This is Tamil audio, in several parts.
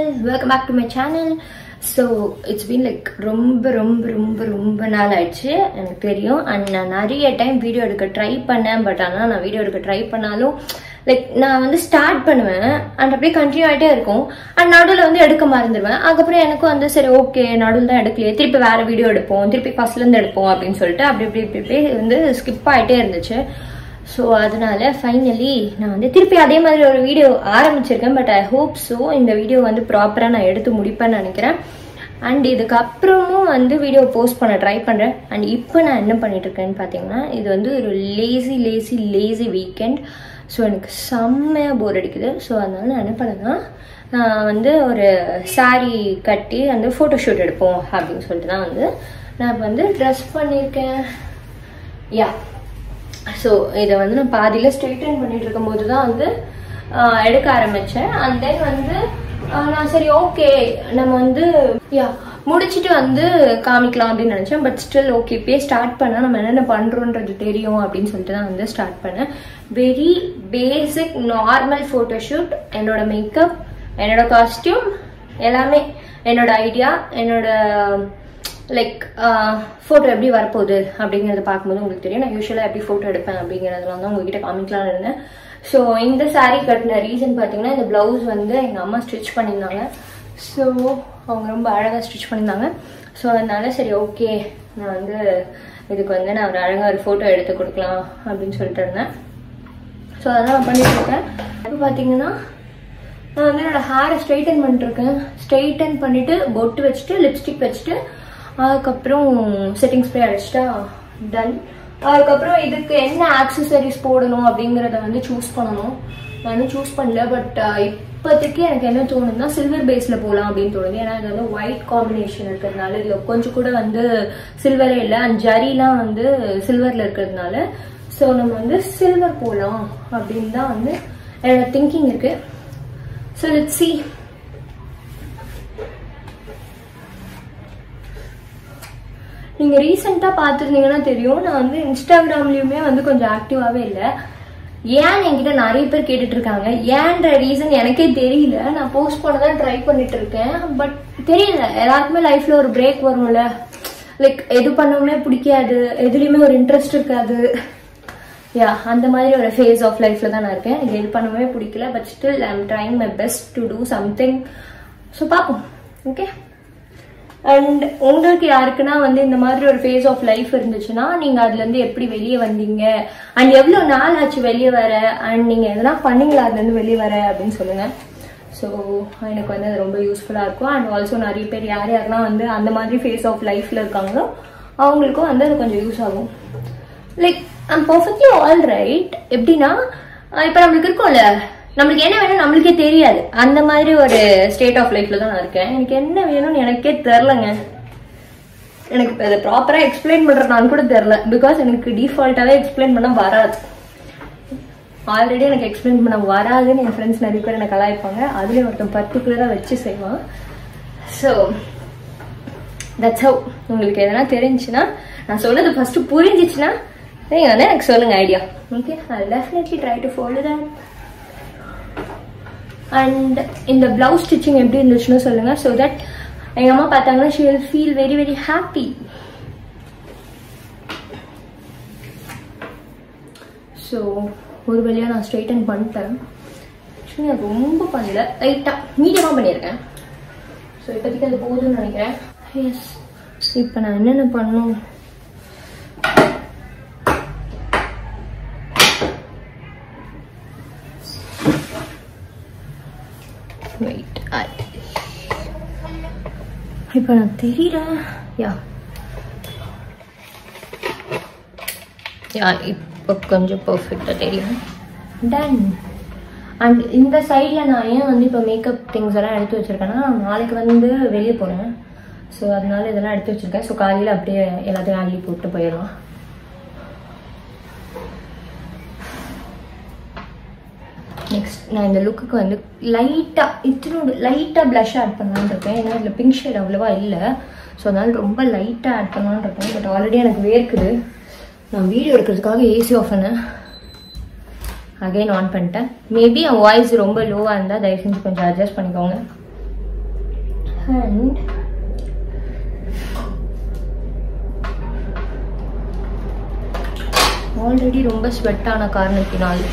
Welcome back to my channel so it's been like ரொம்ப ரொம்ப ரொம்ப ரொம்ப நாள் ஆயிடுச்சு எனக்கு தெரியும் அண்ட் நான் நிறைய டைம் வீடியோ எடுக்க ட்ரை பண்ணேன் பட் ஆனால் நான் வீடியோ எடுக்க ட்ரை பண்ணாலும் லைக் நான் வந்து ஸ்டார்ட் பண்ணுவேன் அண்ட் அப்படியே கண்டினியூ ஆகிட்டே இருக்கும் அண்ட் நடுவில் வந்து எடுக்க மறந்துடுவேன் அதுக்கப்புறம் எனக்கும் வந்து சரி ஓகே நடுவில் தான் எடுக்கலையே திருப்பி வேற வீடியோ எடுப்போம் திருப்பி ஃபர்ஸ்ட்லேருந்து எடுப்போம் அப்படின்னு சொல்லிட்டு அப்படி இப்படி இப்படி இப்படி வந்து ஸ்கிப் ஆகிட்டே இருந்துச்சு ஸோ அதனால ஃபைனலி நான் வந்து திருப்பி அதே மாதிரி ஒரு வீடியோ ஆரம்பிச்சிருக்கேன் பட் ஐ ஹோப் ஸோ இந்த வீடியோ வந்து ப்ராப்பராக நான் எடுத்து முடிப்பேன்னு நினைக்கிறேன் அண்ட் இதுக்கப்புறமும் வந்து வீடியோ போஸ்ட் பண்ண ட்ரை பண்ணுறேன் அண்ட் இப்போ நான் என்ன பண்ணிட்டு இருக்கேன்னு பார்த்தீங்கன்னா இது வந்து ஒரு lazy lazy lazy weekend so எனக்கு செம்மையாக போர் அடிக்குது ஸோ அதனால நான் என்ன பண்ணேன்னா நான் வந்து ஒரு saree கட்டி வந்து ஃபோட்டோ ஷூட் எடுப்போம் அப்படின்னு சொல்லிட்டு தான் வந்து நான் இப்போ வந்து ட்ரெஸ் பண்ணியிருக்கேன் யா ஸோ இதை வந்து நான் பாதியில் ஸ்ட்ரெயிட்டன் பண்ணிட்டு இருக்கும்போது தான் வந்து ஆஹ், எடுக்க ஆரம்பித்தேன் அண்ட் தென் வந்து ஆஹ், நான் சரி ஓகே நம்ம வந்து யா முடிச்சுட்டு வந்து காமிக்கலாம் அப்படின்னு நினச்சேன் பட் ஸ்டில் ஓகே இப்பயே ஸ்டார்ட் பண்ணால் நம்ம என்னென்ன பண்ணுறோன்றது தெரியும் அப்படின்னு சொல்லிட்டு தான் வந்து ஸ்டார்ட் பண்ணேன் வெரி பேசிக் நார்மல் ஃபோட்டோஷூட் என்னோட மேக்கப் என்னோட காஸ்டியூம் எல்லாமே என்னோட ஐடியா என்னோட லைக் ஃபோட்டோ எப்படி வரப்போகுது அப்படிங்கிறத பார்க்கும்போது உங்களுக்கு தெரியும் நான் யூஸ்வலாக எப்படி ஃபோட்டோ எடுப்பேன் அப்படிங்கிறதுலாம் தான் உங்ககிட்ட காமிக்கலாம்னு இருந்தேன் ஸோ இந்த saree கட்டின ரீசன் பார்த்தீங்கன்னா இந்த ப்ளவுஸ் வந்து எங்கள் அம்மா ஸ்டிச் பண்ணியிருந்தாங்க ஸோ அவங்க ரொம்ப அழகாக ஸ்டிச் பண்ணியிருந்தாங்க ஸோ அதனால சரி ஓகே நான் வந்து இதுக்கு வந்து நான் ஒரு அழகாக ஒரு ஃபோட்டோ எடுத்து கொடுக்கலாம் அப்படின்னு சொல்லிட்டு இருந்தேன் ஸோ அதெல்லாம் நான் பண்ணிட்டு இருக்கேன் இப்போ பார்த்தீங்கன்னா நான் வந்து என்னோட ஹேரை ஸ்ட்ரைட்டன் பண்ணிட்டுருக்கேன் ஸ்ட்ரைட்டன் பண்ணிட்டு பொட்டு வச்சுட்டு லிப்ஸ்டிக் வச்சுட்டு அதுக்கப்புறம் செட்டிங் ஸ்ப்ரே அடிச்சிட்டா டன் அதுக்கப்புறம் இதுக்கு என்ன ஆக்சசரிஸ் போடணும் அப்படிங்கிறத வந்து சூஸ் பண்ணணும் நான் இன்னும் சூஸ் பண்ணல பட் இப்போதைக்கு எனக்கு என்ன தோணுதுன்னா சில்வர் பேஸில் போகலாம் அப்படின்னு தோணுது ஏன்னா இது வந்து ஒயிட் காம்பினேஷன் இருக்கிறதுனால இதில் கொஞ்சம் கூட வந்து சில்வரே இல்லை அண்ட் ஜரிலாம் வந்து சில்வரில் இருக்கிறதுனால ஸோ நம்ம வந்து சில்வர் போகலாம் அப்படின்னு தான் வந்து என்னோட திங்கிங் இருக்கு ஸோ லெட் சி நீங்க ரீசெண்டா பார்த்துருந்தீங்கன்னா தெரியும் நான் வந்து இன்ஸ்டாகிராம்லயுமே வந்து கொஞ்சம் ஆக்டிவாவே இல்லை ஏன் என்கிட்ட நிறைய பேர் கேட்டுட்டு இருக்காங்க ஏன்ற ரீசன் எனக்கே தெரியல நான் போஸ்ட் பண்ண தான் ட்ரை பண்ணிட்டு இருக்கேன் பட் தெரியல எல்லாருக்குமே லைஃப்ல ஒரு பிரேக் வரும்ல லைக் எது பண்ணவுமே பிடிக்காது எதுலயுமே ஒரு இன்ட்ரெஸ்ட் இருக்காது யா அந்த மாதிரி ஒரு ஃபேஸ் ஆஃப் லைஃப்ல தான் நான் இருக்கேன் எனக்கு எது பண்ணவே பிடிக்கல but still I am trying my best to do something so பார்ப்போம் ஓகே அண்ட் உங்களுக்கு யாருக்குன்னா வந்து இந்த மாதிரி ஒரு ஃபேஸ் ஆஃப் லைஃப் இருந்துச்சுன்னா நீங்க அதுல இருந்து எப்படி வெளியே வந்தீங்க அண்ட் எவ்வளவு நாள் ஆச்சு வெளியே வர அண்ட் நீங்க எதனா பண்ணீங்களா அதுல இருந்து வெளியே வர அப்படின்னு சொல்லுங்க ஸோ எனக்கு வந்து அது ரொம்ப யூஸ்ஃபுல்லாக இருக்கும் அண்ட் ஆல்சோ நிறைய பேர் யார் யாரெல்லாம் வந்து அந்த மாதிரி ஃபேஸ் ஆஃப் லைஃப்ல இருக்காங்களோ அவங்களுக்கும் வந்து அது கொஞ்சம் யூஸ் ஆகும் like I'm perfectly all right எப்படின்னா அஹ் இப்ப நம்மளுக்கு இருக்கும்ல நம்மளுக்கு என்ன வேணும் நம்மளுக்கே தெரியாது அந்த மாதிரி ஒரு ஸ்டேட் ஆஃப் லைஃப்ல தான் நான் இருக்கேன் எனக்கு என்ன வேணும்னு எனக்கே தெரிலங்க எனக்கு இப்ப அதை ப்ராப்பரா எக்ஸ்பிளைன் பண்றதுனால கூட தெரில பிகாஸ் எனக்கு டிஃபால்ட்டாவே எக்ஸ்பிளைன் பண்ண வராது ஆல்ரெடி எனக்கு எக்ஸ்பிளைன் பண்ண வராதுன்னு என் ஃப்ரெண்ட்ஸ் நிறைய பேர் எனக்கு கலாய்ப்பாங்க அதுலேயும் ஒருத்தன் பர்டிகுலராக வச்சு செய்வான் ஸோ தட்ஸ் ஹவ் உங்களுக்கு எதனா தெரிஞ்சுன்னா நான் சொன்னது ஃபர்ஸ்ட் புரிஞ்சிச்சுன்னா நீங்க வந்து எனக்கு சொல்லுங்க idea okay I definitely try to follow that and இந்த பிளவுஸ் ஸ்டிச்சிங் எப்படி இருந்துச்சுன்னு சொல்லுங்க ஸோ தட் எங்க அம்மா பார்த்தாங்கன்னா she will feel very very happy so ஒரு வழியாக நான் ஸ்ட்ரைட்டன் பண்ணிட்டேன் ஆக்சுவலி நான் ரொம்ப பண்ணல லைட்டாக மீடியமாக பண்ணியிருக்கேன் ஸோ இப்போதைக்கு அது போதும்னு நினைக்கிறேன் எஸ் இப்போ நான் என்னென்ன பண்ணணும் வெயிட் இப்போ நான் தெரியல யா யா இப்போ கொஞ்சம் பர்ஃபெக்டாக தெரியும் டன் அண்ட் இந்த சைடில் நான் ஏன் வந்து இப்போ மேக்கப் திங்ஸ் எல்லாம் எடுத்து வச்சிருக்கேன்னா நான் நாளைக்கு வந்து வெளியே போனேன் ஸோ அதனால இதெல்லாம் எடுத்து வச்சிருக்கேன் ஸோ காலையில் அப்படியே எல்லாத்தையும் அள்ளி போட்டு போயிடலாம் நெக்ஸ்ட் நான் இந்த லுக்குக்கு வந்து லைட்டாக இத்தினோடு லைட்டாக ப்ளஷ் ஆட் பண்ணலான்னு இருக்கேன் ஏன்னா இதில் பிங்க் ஷேட் அவ்வளோவா இல்லை ஸோ அதனால ரொம்ப லைட்டாக ஆட் பண்ணலான்னு இருக்கேன் பட் ஆல்ரெடி எனக்கு வேர்க்குது நான் வீடியோ எடுக்கிறதுக்காக ஏசி ஆஃப் பண்ணேன் அகைன் ஆன் பண்ணிட்டேன் மேபி என் வாய்ஸ் ரொம்ப லோவாக இருந்தால் தயவு செஞ்சு கொஞ்சம் அட்ஜஸ்ட் பண்ணிக்கோங்க அண்ட் ஆல்ரெடி ரொம்ப ஸ்வெட்டான காரணத்தினால்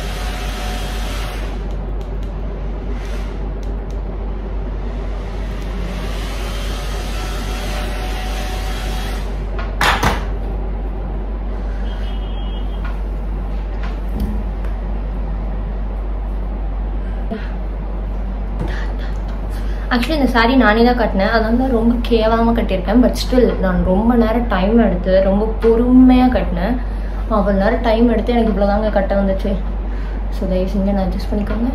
ஆக்சுவலி இந்த saree நானே தான் கட்டினேன் அதனால தான் ரொம்ப கேவலமாக கட்டியிருக்கேன் பட் ஸ்டில் நான் ரொம்ப நேரம் டைம் எடுத்து ரொம்ப பொறுமையாக கட்டினேன் அவ்வளோ நேரம் டைம் எடுத்து எனக்கு இவ்வளோ தாங்க கட்ட வந்துச்சு ஸோ தயவு செஞ்சு நான் அட்ஜஸ்ட் பண்ணிக்கோங்க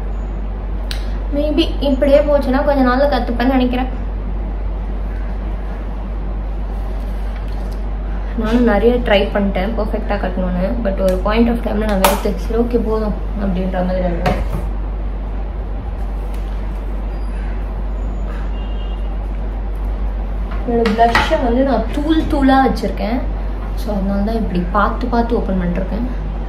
மேபி இப்படியே போச்சுன்னா கொஞ்ச நாள்ல கற்றுப்பேன்னு நினைக்கிறேன் நானும் நிறைய ட்ரை பண்ணிட்டேன் பர்ஃபெக்டாக கட்டணும்னு பட் ஒரு பாயிண்ட் ஆஃப் டைமில் நான் வெறுத்து சரி ஓகே போதும் அப்படின்ற மாதிரி இருந்தேன் என்னோட ப்ளஷ்ஷை வந்து நான் தூள் தூளாக வச்சுருக்கேன் ஸோ அதனால தான் இப்படி பார்த்து பார்த்து ஓப்பன் பண்ணிருக்கேன்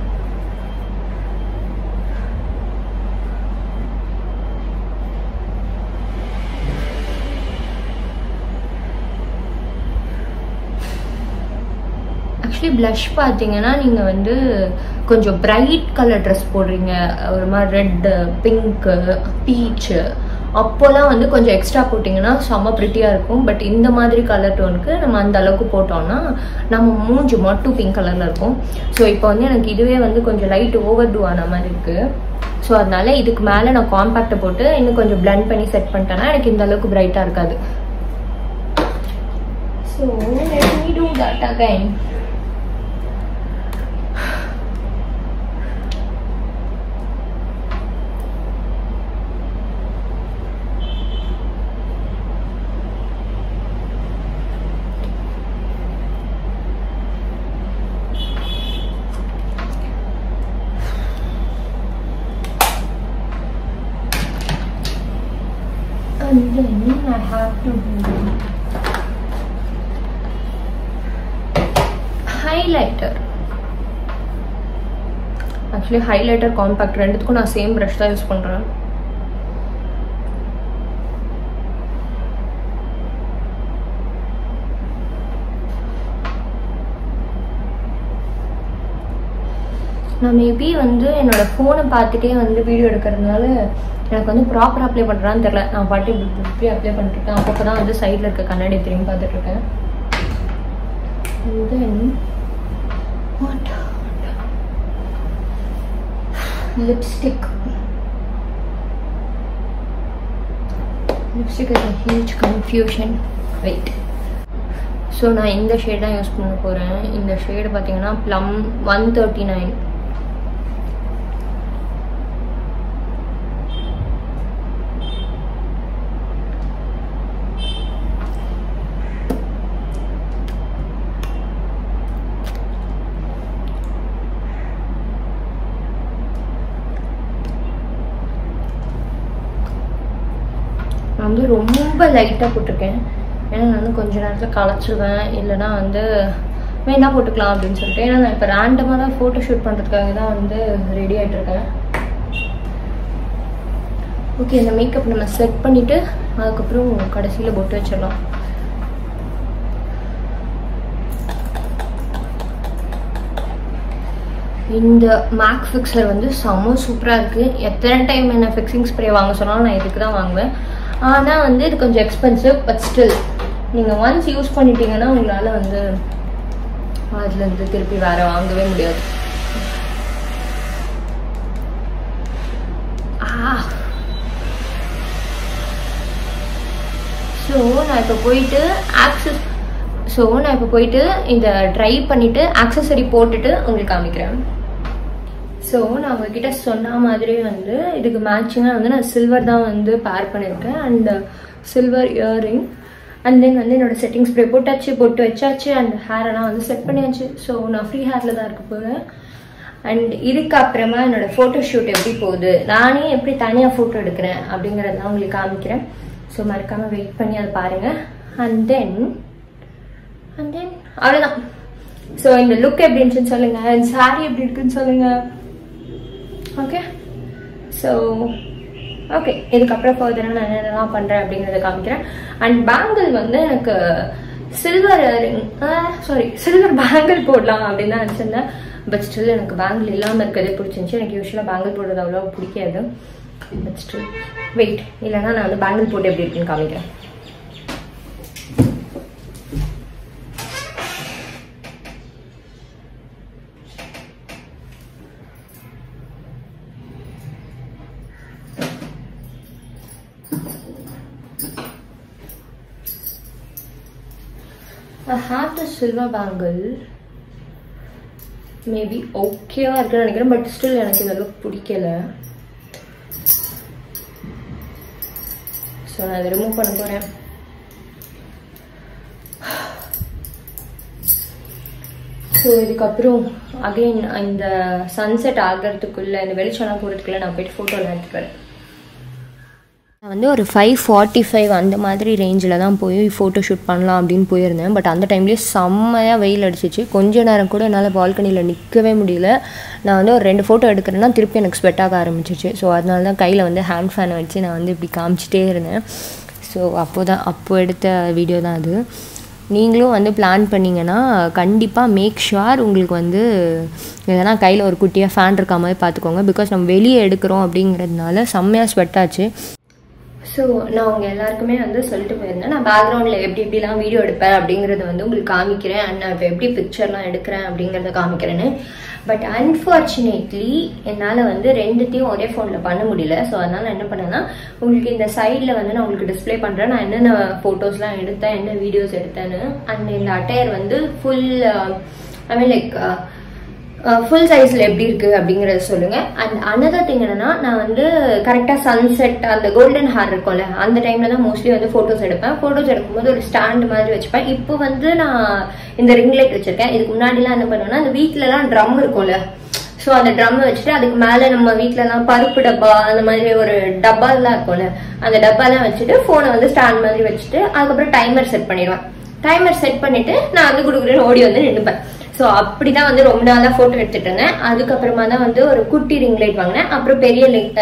ஆக்சுவலி ப்ளஷ் பார்த்தீங்கன்னா நீங்கள் வந்து கொஞ்சம் பிரைட் கலர் ட்ரெஸ் போடுறீங்க ஒரு மாதிரி ரெட்டு பிங்க்கு பீச்சு அப்போல்லாம் வந்து கொஞ்சம் எக்ஸ்ட்ரா போட்டிங்கன்னா செம்ம ப்ரிட்டியாக இருக்கும் பட் இந்த மாதிரி கலர் டோனுக்கு நம்ம அந்த அளவுக்கு போட்டோம்னா நம்ம மூஞ்சி மட்டும் பிங்க் கலரில் இருக்கும் ஸோ இப்போ வந்து எனக்கு இதுவே வந்து கொஞ்சம் லைட் ஓவர் டூ ஆன மாதிரி இருக்குது ஸோ அதனால இதுக்கு மேலே நான் காம்பேக்டை போட்டு இன்னும் கொஞ்சம் பிளெண்ட் பண்ணி செட் பண்ணிட்டேன்னா எனக்கு இந்த அளவுக்கு பிரைட்டாக இருக்காது so let me do that again and then I have to do highlighter actually highlighter compact ரெண்டுத்துக்கும் நான் சேம் ப்ரஷ் தான் யூஸ் பண்ணுறேன் நான் மேபி வந்து என்னோட ஃபோனை பார்த்துட்டே வந்து வீடியோ எடுக்கிறதுனால எனக்கு வந்து ப்ராப்பராக அப்ளை பண்ணுறான்னு தெரில நான் பாட்டு இப்படி இப்படி அப்ளை பண்ணிருக்கேன் அப்பப்போ தான் வந்து சைடில் இருக்க கண்ணாடி திரும்பி பார்த்துட்டு இருக்கேன் And then, what? Lipstick. Lipstick is a huge confusion. Wait. So நான் இந்த ஷேட் தான் யூஸ் பண்ண போகிறேன் இந்த ஷேடு பார்த்தீங்கன்னா ப்ளம் ஒன் தேர்ட்டி நைன் நான் வந்து ரொம்ப லைட்டாக போட்டிருக்கேன் ஏன்னா நான் வந்து கொஞ்ச நேரத்தில் களைச்சிருவேன் இல்லைன்னா வந்து வேணா போட்டுக்கலாம் அப்படின்னு சொல்லிட்டு ஏன்னா நான் இப்போ ரேண்டமாக தான் ஃபோட்டோ ஷூட் பண்ணுறதுக்காக தான் வந்து ரெடி ஆகிட்டு இருக்கேன் ஓகே இந்த மேக்கப் நம்ம செட் பண்ணிவிட்டு அதுக்கப்புறம் கடைசியில் பொட்டு வச்சிடலாம் இந்த மேக் ஃபிக்ஸர் வந்து செம்ம சூப்பராக இருக்குது எத்தனை டைம் என்ன ஃபிக்ஸிங் ஸ்ப்ரே வாங்க சொன்னாலும் நான் இதுக்கு தான் வாங்குவேன் ஆனால் வந்து இது கொஞ்சம் எக்ஸ்பென்சிவ் பட் ஸ்டில் நீங்கள் ஒன்ஸ் யூஸ் பண்ணிட்டீங்கன்னா உங்களால் வந்து அதுலேருந்து திருப்பி வேற வாங்கவே முடியாது ஸோ நான் இப்போ போயிட்டு ஆக்சஸ் ஸோ நான் இப்போ போயிட்டு இந்த ட்ரை பண்ணிவிட்டு ஆக்சசரி போட்டுட்டு உங்களுக்கு காமிக்கிறேன் ஸோ நான் உங்ககிட்ட சொன்ன மாதிரி வந்து இதுக்கு மேட்சிங்காக வந்து நான் சில்வர் தான் வந்து பேர் பண்ணியிருக்கேன் and silver earring and then வந்து என்னோட செட்டிங் ஸ்ப்ரே போட்டாச்சு போட்டு வச்சாச்சு அண்ட் ஹேரெல்லாம் வந்து செட் பண்ணியாச்சு ஸோ நான் ஃப்ரீ ஹேரில் தான் இருக்க போகிறேன் அண்ட் இதுக்கு அப்புறமா என்னோட ஃபோட்டோ ஷூட் எப்படி போகுது நானே எப்படி தனியாக ஃபோட்டோ எடுக்கிறேன் அப்படிங்கிறதெல்லாம் உங்களுக்கு காமிக்கிறேன் ஸோ மறக்காமல் வெயிட் பண்ணி அதை பாருங்கள் அண்ட் தென் அண்ட் தென் அவ்வளோதான் ஸோ இந்த லுக் எப்படி இருந்துச்சுன்னு சொல்லுங்கள் இந்த சாரி எப்படி இருக்குன்னு சொல்லுங்கள் ஓகே ஸோ ஓகே இதுக்கப்புறம் ஃபர்தராக நான் என்னென்னலாம் பண்ணுறேன் அப்படிங்கிறத காமிக்கிறேன் அண்ட் பேங்கிள் வந்து எனக்கு silver ring sorry silver bangle போடலாம் அப்படின்னு தான் நினச்சிருந்தேன் பட் ஸ்டில் எனக்கு பேங்கிள் இல்லாமல் இருக்கிறதே பிடிச்சிருந்துச்சு எனக்கு யூஸ்வலாக பேங்கிள் போடுறது அவ்வளோ பிடிக்காது பட் ஸ்டில் வெயிட் இல்லைன்னா நான் வந்து பேங்கிள் போட்டு எப்படி இருக்குன்னு காமிக்கிறேன் I have the silver bangle. Maybe ஓகேவா இருக்குன்னு நினைக்கிறேன் பட் ஸ்டில் எனக்கு இந்த லுக் பிடிக்கல ஸோ நான் இதை ரிமூவ் பண்ண போகிறேன் ஸோ இதுக்கப்புறம் அகைன் இந்த சன்செட் ஆகிறதுக்குள்ள இந்த வெளிச்சம்லாம் போகிறதுக்குள்ள நான் போயிட்டு ஃபோட்டோலாம் எடுத்துக்கிறேன் நான் வந்து ஒரு ஃபைவ் ஃபார்ட்டி ஃபைவ் அந்த மாதிரி ரேஞ்சில் தான் போய் ஃபோட்டோ ஷூட் பண்ணலாம் அப்படின்னு போயிருந்தேன் பட் அந்த டைம்லேயே செம்மையாக வெயில் அடிச்சிச்சு கொஞ்ச நேரம் கூட என்னால் பால்கனியில் நிற்கவே முடியல நான் வந்து ஒரு ரெண்டு ஃபோட்டோ எடுக்கிறேன்னா திருப்பி எனக்கு ஸ்வெட் ஆக ஆரம்பிச்சிச்சு ஸோ அதனால தான் கையில் வந்து ஹேண்ட் ஃபேனை வச்சு நான் வந்து இப்படி காமிச்சிட்டே இருந்தேன் ஸோ அப்போ தான் அப்போ எடுத்த வீடியோ தான் அது நீங்களும் வந்து பிளான் பண்ணிங்கன்னா கண்டிப்பாக மேக் ஷுர் உங்களுக்கு வந்து எதனா கையில் ஒரு குட்டியாக ஃபேன் இருக்க மாதிரி பார்த்துக்கோங்க பிகாஸ் நம்ம வெளியே எடுக்கிறோம் அப்படிங்கிறதுனால செம்மையாக ஸ்வெட் ஆச்சு ஸோ நான் உங்கள் எல்லாருக்குமே வந்து சொல்லிட்டு போயிருந்தேன் நான் பேக்ரவுண்டில் எப்படி எப்படிலாம் வீடியோ எடுப்பேன் அப்படிங்கிறத வந்து உங்களுக்கு காமிக்கிறேன் அண்ட் நான் இப்போ எப்படி பிக்சர்லாம் எடுக்கிறேன் அப்படிங்கிறத காமிக்கிறேன்னு பட் அன்ஃபார்ச்சுனேட்லி என்னால் வந்து ரெண்டுத்தையும் ஒரே ஃபோனில் பண்ண முடியல ஸோ அதனால் நான் என்ன பண்ணேன்னா உங்களுக்கு இந்த சைடில் வந்து நான் உங்களுக்கு டிஸ்ப்ளே பண்ணுறேன் நான் என்னென்ன ஃபோட்டோஸ்லாம் எடுத்தேன் என்ன வீடியோஸ் எடுத்தேன்னு அண்ட் இந்த அட்டையர் வந்து full I mean like full சைஸில் எப்படி இருக்குது அப்படிங்கிறத சொல்லுங்கள் அண்ட் அனதர் திங் என்னன்னா நான் வந்து கரெக்டாக சன்செட் அந்த கோல்டன் ஹார் இருக்கும்ல அந்த டைமில் தான் மோஸ்ட்லி வந்து ஃபோட்டோஸ் எடுப்பேன் ஃபோட்டோஸ் எடுக்கும்போது ஒரு ஸ்டாண்ட் மாதிரி வச்சுப்பேன் இப்போ வந்து நான் இந்த ரிங் லைட் வச்சுருக்கேன் இதுக்கு முன்னாடிலாம் என்ன பண்ணுவேன்னா அந்த வீட்டிலலாம் ட்ரம் இருக்கும்ல ஸோ அந்த ட்ரம் வச்சுட்டு அதுக்கு மேலே நம்ம வீட்டிலலாம் பருப்பு டப்பா அந்த மாதிரி ஒரு டப்பாலாம் இருக்கும்ல அந்த டப்பாலாம் வச்சுட்டு ஃபோனை வந்து ஸ்டாண்ட் மாதிரி வச்சுட்டு அதுக்கப்புறம் டைமர் செட் பண்ணிடுவேன் டைமர் செட் பண்ணிட்டு நான் வந்து குடுக்குறேன்னு ஓடி வந்து நின்றுப்பேன் ஸோ அப்படிதான் வந்து ரொம்ப நாளாக ஃபோட்டோ எடுத்துட்டு இருந்தேன் அதுக்கப்புறமா தான் வந்து ஒரு குட்டி ரிங் லைட் வாங்கினேன் அப்புறம் பெரிய லிங்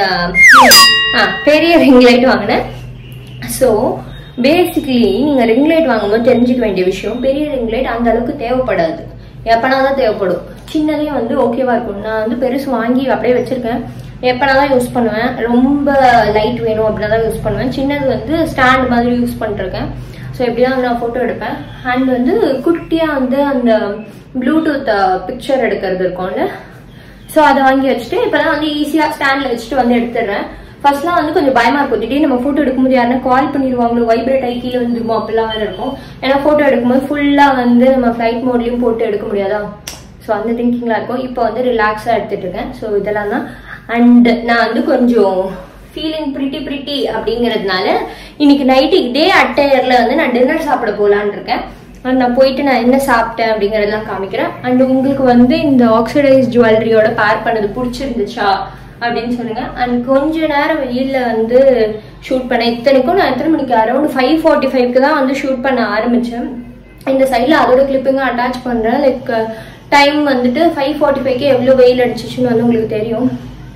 ஆ பெரிய ரிங் லைட் வாங்கினேன் ஸோ பேசிக்கலி நீங்கள் ரிங் லைட் வாங்கும்போது தெரிஞ்சுக்க வேண்டிய விஷயம் பெரிய ரிங் லைட் அந்த அளவுக்கு தேவைப்படாது எப்பனா தான் தேவைப்படும் சின்னதே வந்து ஓகேவா இருக்கும் நான் வந்து பெருசு வாங்கி அப்படியே வச்சிருக்கேன் எப்பனா தான் யூஸ் பண்ணுவேன் ரொம்ப லைட் வேணும் அப்படின்னா தான் யூஸ் பண்ணுவேன் சின்னது வந்து ஸ்டாண்ட் மாதிரி யூஸ் பண்ணிருக்கேன் ஸோ இப்படி தான் நான் ஃபோட்டோ எடுப்பேன் அண்ட் வந்து குட்டியாக வந்து அந்த ப்ளூடூத் பிக்சர் எடுக்கிறது இருக்கும்ல ஸோ அதை வாங்கி வச்சுட்டு இப்போதான் வந்து ஈஸியாக ஸ்டாண்டில் வச்சுட்டு வந்து எடுத்துடுறேன் ஃபர்ஸ்ட்லாம் வந்து கொஞ்சம் பயமா இருக்கும் திடீர்னு நம்ம ஃபோட்டோ எடுக்கும்போது யாருன்னா கால் பண்ணிடுவாங்களோ வைப்ரேட் ஆகி கீழே வந்துருமோ அப்படிலாம் வேற இருக்கும் ஏன்னா ஃபோட்டோ எடுக்கும்போது ஃபுல்லாக வந்து நம்ம ஃப்ளைட் மோட்லையும் போட்டு எடுக்க முடியாதா ஸோ அந்த திங்கிங்லாம் இருக்கும் இப்போ வந்து ரிலாக்ஸாக எடுத்துட்டு இருக்கேன் ஸோ இதெல்லாம் தான் அண்ட் நான் வந்து கொஞ்சம் ஃபீலிங் பிரிட்டி பிரிட்டி அப்படிங்கிறதுனால இன்னைக்கு நைட்டு இதே அட்டையர்ல வந்து நான் டின்னர் சாப்பிட போலான்னு இருக்கேன் அண்ட் நான் போயிட்டு நான் என்ன சாப்பிட்டேன் அப்படிங்கறதெல்லாம் காமிக்கிறேன் அண்ட் உங்களுக்கு வந்து இந்த ஆக்சிடைஸ் ஜுவல்லரியோட பேர் பண்ணது பிடிச்சிருந்துச்சா அப்படின்னு சொல்லுங்க அண்ட் கொஞ்ச நேரம் வெயில்ல வந்து ஷூட் பண்ணேன் இத்தனைக்கும் நான் எத்தனை மணிக்கு அரௌண்ட் ஃபைவ் ஃபார்ட்டி ஃபைவ்க்கு தான் வந்து ஷூட் பண்ண ஆரம்பிச்சேன் இந்த சைடில் அதோட கிளிப்பிங்கும் அட்டாச் பண்ணுறேன் லைக் டைம் வந்துட்டு ஃபைவ் ஃபார்ட்டி ஃபைவ்க்கு எவ்வளோ வெயில் அடிச்சிச்சுன்னு வந்து உங்களுக்கு தெரியும்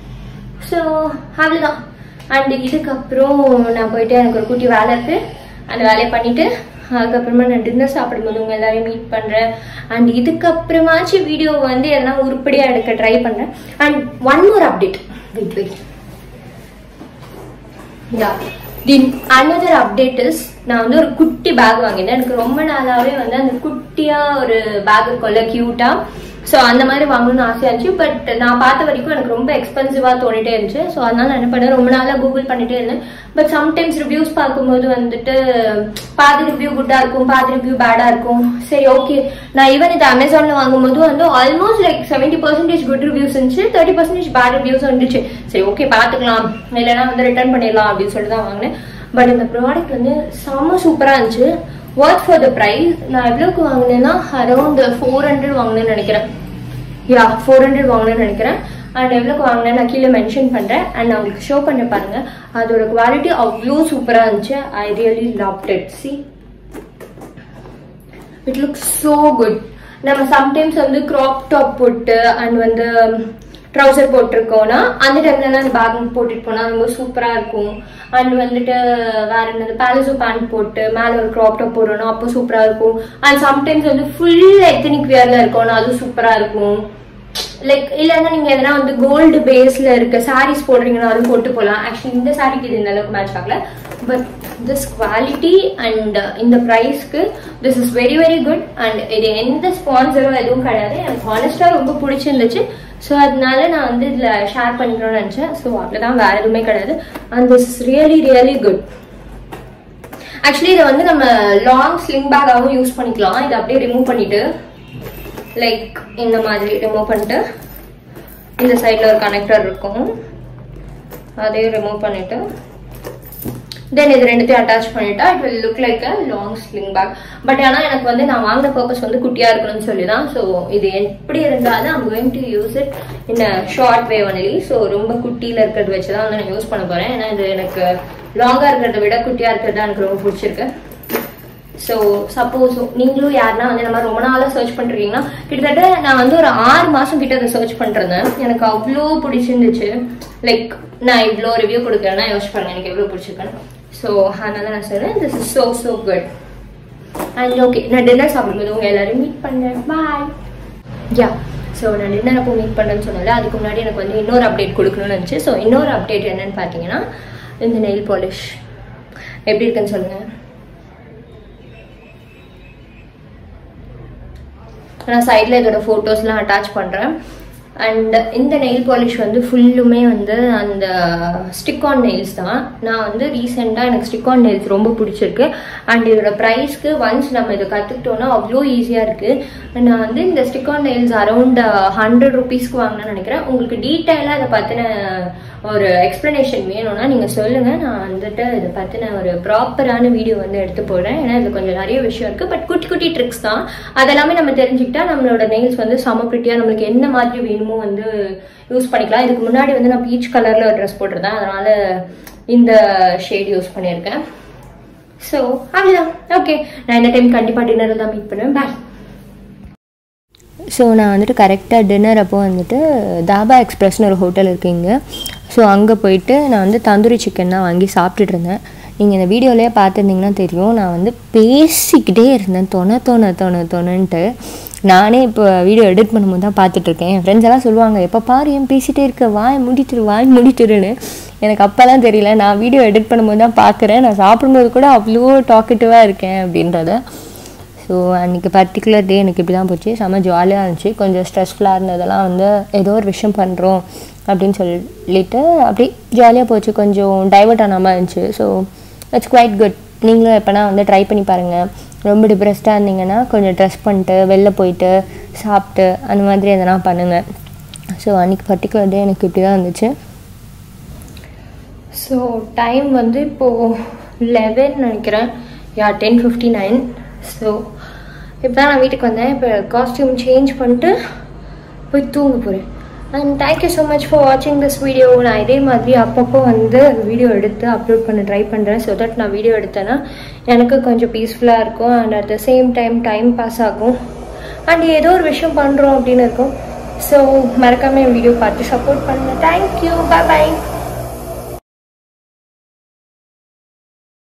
ஸோ அவ்வளோதான் அண்ட் இதுக்கப்புறம் நான் போயிட்டு எனக்கு ஒரு குட்டி வேலை இருக்கு அந்த வேலையை பண்ணிட்டு அதுக்கப்புறமா நான் டின்னர் சாப்பிடும்போது உங்க எல்லாரையும் மீட் பண்றேன் அண்ட் இதுக்கப்புறமாச்சும் வீடியோ வந்து எல்லாம் உருப்படியா எடுக்க ட்ரை பண்றேன் and one more update wait wait yeah then another update is நான் வந்து ஒரு குட்டி பேக் வாங்கினேன் எனக்கு ரொம்ப நாளாவே வந்து அந்த குட்டியா ஒரு பேக் இருக்கும்ல கியூட்டா ஸோ அந்த மாதிரி வாங்கணும்னு ஆசையா இருந்துச்சு பட் நான் பார்த்த வரைக்கும் எனக்கு ரொம்ப எக்ஸ்பென்சிவா தோணிட்டே இருந்துச்சு ஸோ அதனால நான் என்ன பண்ணேன் ரொம்ப நாளா கூகுள் பண்ணிட்டே இருந்தேன் பட் சம்டைம்ஸ் ரிவ்யூஸ் பார்க்கும்போது வந்துட்டு பாதி ரிவ்யூ குட்டா இருக்கும் பாதி ரிவ்யூ பேடா இருக்கும் சரி ஓகே நான் ஈவன் இது அமேசான்ல வாங்கும்போது வந்து almost like seventy percentage good reviews இருந்துச்சு தேர்ட்டி பர்சன்டேஜ் பேட் ரிவ்யூஸ் இருந்துச்சு சரி ஓகே பார்த்துக்கலாம் இல்லைன்னா வந்து ரிட்டர்ன் பண்ணிடலாம் அப்படின்னு சொல்லிட்டு தான் வாங்கினேன் பட் இந்த ப்ராடக்ட் வந்து செம்ம சூப்பரா இருந்துச்சு ஒர்க் ஃபார் த ப்ரைஸ் நான் எவ்வளோக்கு வாங்கினேன்னா அரௌண்ட் ஃபோர் ஹண்ட்ரட் வாங்கினேன்னு நினைக்கிறேன் யா ஃபோர் ஹண்ட்ரட் வாங்கினேன்னு நினைக்கிறேன் அண்ட் எவ்வளோக்கு வாங்கினேன் நான் கீழே மென்ஷன் பண்ணுறேன் அண்ட் நான் உங்களுக்கு ஷோ பண்ண பாருங்க அதோட குவாலிட்டி அவ்வளோ சூப்பராக இருந்துச்சு I really love it see it look so good நம்ம சம்டைம்ஸ் வந்து க்ராப் டாப் போட்டு அண்ட் வந்து ட்ரௌசர் போட்டிருக்கோம்னா அந்த டைம்ல அந்த பேக் போட்டுட்டு போனா ரொம்ப சூப்பரா இருக்கும் அண்ட் வந்துட்டு வேற என்னது பேலசோ பேண்ட் போட்டு மேல ஒரு கிராப் டாப் போடணும் அப்போ சூப்பரா இருக்கும் அண்ட் சம்டைம்ஸ் வந்து ஃபுல் எத்தனிக் வியர்ல இருக்கோம்னா அதுவும் சூப்பரா இருக்கும் லைக் இல்லைன்னா நீங்க எதனா வந்து கோல்டு பேஸ்ல இருக்க சாரீஸ் போடுறீங்கன்னா அதுவும் போட்டு போகலாம் ஆக்சுவலி இந்த சாரிக்கு இது இந்த அளவுக்கு மேட்ச் ஆகல பட் திஸ் குவாலிட்டி அண்ட் இந்த ப்ரைஸ்க்கு this is very very good and இது எந்த ஸ்பான்சரும் எதுவும் கிடையாது எனக்கு ஹானஸ்டா ரொம்ப பிடிச்சிருந்துச்சு ஸோ அதனால நான் வந்து இதுல ஷேர் பண்ணிக்கணும்னு நினைச்சேன் ஸோ அவ்வளோதான் வேற எதுவுமே கிடையாது and this is really really good actually இதை வந்து நம்ம லாங் ஸ்லிங் பேக்காகவும் யூஸ் பண்ணிக்கலாம் இதை அப்படியே ரிமூவ் பண்ணிட்டு லைக் இந்த மாதிரி ரிமூவ் பண்ணிட்டு இந்த சைடில் ஒரு கனெக்டர் இருக்கும் அதையும் ரிமூவ் பண்ணிட்டு தென் இது ரெண்டுத்தையும் அட்டாச் பண்ணிட்டா it will look like a long sling bag but ஆனால் எனக்கு வந்து நான் வாங்கின பர்பஸ் வந்து குட்டியாக இருக்கணும்னு சொல்லி தான் ஸோ இது எப்படி இருந்தாலும் I'm going to use it in short way only so ரொம்ப குட்டியில் இருக்கிறது வச்சு தான் வந்து நான் யூஸ் பண்ண போகிறேன் ஏன்னா இது எனக்கு லாங்காக இருக்கிறத விட குட்டியாக இருக்கிறது தான் எனக்கு ரொம்ப பிடிச்சிருக்கு ஸோ சப்போஸ் நீங்களும் யாருன்னா வந்து இந்த மாதிரி ரொம்ப நாளாக சர்ச் பண்ணுறீங்கன்னா கிட்டத்தட்ட நான் வந்து ஒரு ஆறு மாதம் கிட்ட அதை சர்ச் பண்ணிருந்தேன் எனக்கு அவ்வளோ பிடிச்சிருந்துச்சு லைக் நான் இவ்வளோ ரிவ்யூ கொடுக்குறேன்னா யோசிச்சு பாருங்க எனக்கு எவ்வளோ பிடிச்சிருக்கேன் ஸோ அதனால நான் சொல்றேன் this is so so good and okay நான் டின்னர் சாப்பிடும்போது உங்கள் எல்லாரும் மீட் பண்ணேன் பாய் யா ஸோ நான் டின்னர் அப்போ மீட் பண்ணேன்னு சொன்னல அதுக்கு முன்னாடி எனக்கு வந்து இன்னொரு அப்டேட் கொடுக்கணும்னு இருந்துச்சு ஸோ இன்னொரு அப்டேட் என்னன்னு பார்த்தீங்கன்னா இந்த நெயில் பாலிஷ் எப்படி இருக்குன்னு சொல்லுங்கள் நான் சைடில் இதோட ஃபோட்டோஸ்லாம் அட்டாச் பண்ணுறேன் அண்ட் இந்த நெயில் பாலிஷ் வந்து ஃபுல்லுமே வந்து அந்த ஸ்டிக் ஆன் நெயில்ஸ் தான் நான் வந்து ரீசெண்டாக எனக்கு ஸ்டிக் ஆன் நெயில்ஸ் ரொம்ப பிடிச்சிருக்கு அண்ட் இதோட ப்ரைஸ்க்கு ஒன்ஸ் நம்ம இதை கற்றுக்கிட்டோன்னா அவ்வளோ ஈஸியாக இருக்குது நான் வந்து இந்த stick on nails around hundred ருபீஸ்க்கு வாங்கினேன்னு நினைக்கிறேன் உங்களுக்கு டீட்டெயிலாக அதை பற்றின ஒரு எக்ஸ்ப்ளனேஷன் வேணும்னா நீங்கள் சொல்லுங்கள் நான் வந்துட்டு இதை பற்றின ஒரு ப்ராப்பரான வீடியோ வந்து எடுத்து போடுறேன் ஏன்னா இது கொஞ்சம் நிறைய விஷயம் இருக்குது பட் குட்டி குட்டி ட்ரிக்ஸ் தான் அதெல்லாமே நம்ம தெரிஞ்சுக்கிட்டா நம்மளோட நெயில்ஸ் வந்து செம ப்ரிட்டியாக நம்மளுக்கு என்ன மாதிரி வேணுமோ வந்து யூஸ் பண்ணிக்கலாம் இதுக்கு முன்னாடி வந்து நான் பீச் கலரில் ட்ரெஸ் போட்டிருந்தேன் அதனால் இந்த ஷேட் யூஸ் பண்ணியிருக்கேன் ஸோ அவ்வளோதான் ஓகே நான் இந்த டைம் கண்டிப்பாக டின்னரில் தான் மீட் பண்ணுவேன் பாய் ஸோ நான் வந்துட்டு கரெக்டாக டின்னர் அப்போ வந்துட்டு தாபா எக்ஸ்பிரஸ்னு ஒரு ஹோட்டல் இருக்குங்க ஸோ அங்கே போயிட்டு நான் வந்து தந்தூரி சிக்கன் தான் வாங்கி சாப்பிட்டுட்டு இருந்தேன் நீங்கள் இந்த வீடியோலேயே பார்த்துருந்தீங்கன்னா தெரியும் நான் வந்து பேசிக்கிட்டே இருந்தேன் தொண தொண தொண தொணன்ட்டு நானே இப்போ வீடியோ எடிட் பண்ணும்போது தான் பார்த்துட்ருக்கேன் என் ஃப்ரெண்ட்ஸ் எல்லாம் சொல்லுவாங்க எப்போ பாரு ஏன் பேசிகிட்டே இருக்க வாய் முடிட்டுரு வாய் முடிட்டுருன்னு எனக்கு அப்போல்லாம் தெரியல நான் வீடியோ எடிட் பண்ணும்போது தான் பார்க்குறேன் நான் சாப்பிடும்போது கூட அவ்வளோ டாக்கட்டிவாக இருக்கேன் அப்படின்றத ஸோ அன்றைக்கி பர்டிகுலர் டே எனக்கு இப்படி தான் போச்சு செம்ம ஜாலியாக இருந்துச்சு கொஞ்சம் ஸ்ட்ரெஸ்ஃபுல்லாக இருந்ததெல்லாம் வந்து ஏதோ ஒரு விஷயம் பண்ணுறோம் அப்படின்னு சொல்லிட்டு அப்படி ஜாலியாக போச்சு கொஞ்சம் டைவர்ட் ஆன மாதிரி இருந்துச்சு ஸோ இட்ஸ் குவைட் குட் நீங்களும் எப்போனா வந்து ட்ரை பண்ணி பாருங்கள் ரொம்ப டிப்ரெஸ்டாக இருந்தீங்கன்னா கொஞ்சம் ட்ரெஸ் பண்ணிட்டு வெளில போயிட்டு சாப்பிட்டு அந்த மாதிரி எதனா பண்ணுங்கள் ஸோ அன்றைக்கி பர்டிகுலர் டே எனக்கு இப்படி தான் இருந்துச்சு ஸோ டைம் வந்து இப்போது லெவன் நினைக்கிறேன் yeah ten fifty nine so இப்போ தான் நான் வீட்டுக்கு வந்தேன் இப்போ காஸ்டியூம் சேஞ்ச் பண்ணிட்டு போய் தூங்க போகிறேன் and thank you so much for வாட்சிங் திஸ் வீடியோ நான் இதே மாதிரி அப்பப்போ வந்து வீடியோ எடுத்து அப்லோட் பண்ண ட்ரை பண்ணுறேன் ஸோ தட் நான் வீடியோ எடுத்தேன்னா எனக்கு கொஞ்சம் பீஸ்ஃபுல்லாக இருக்கும் and at the same time time pass ஆகும் அண்ட் ஏதோ ஒரு விஷயம் பண்ணுறோம் அப்படின்னு இருக்கும் ஸோ மறக்காமல் என் வீடியோ பார்த்து சப்போர்ட் பண்ணுங்கள் தேங்க்யூ பாய் பாய்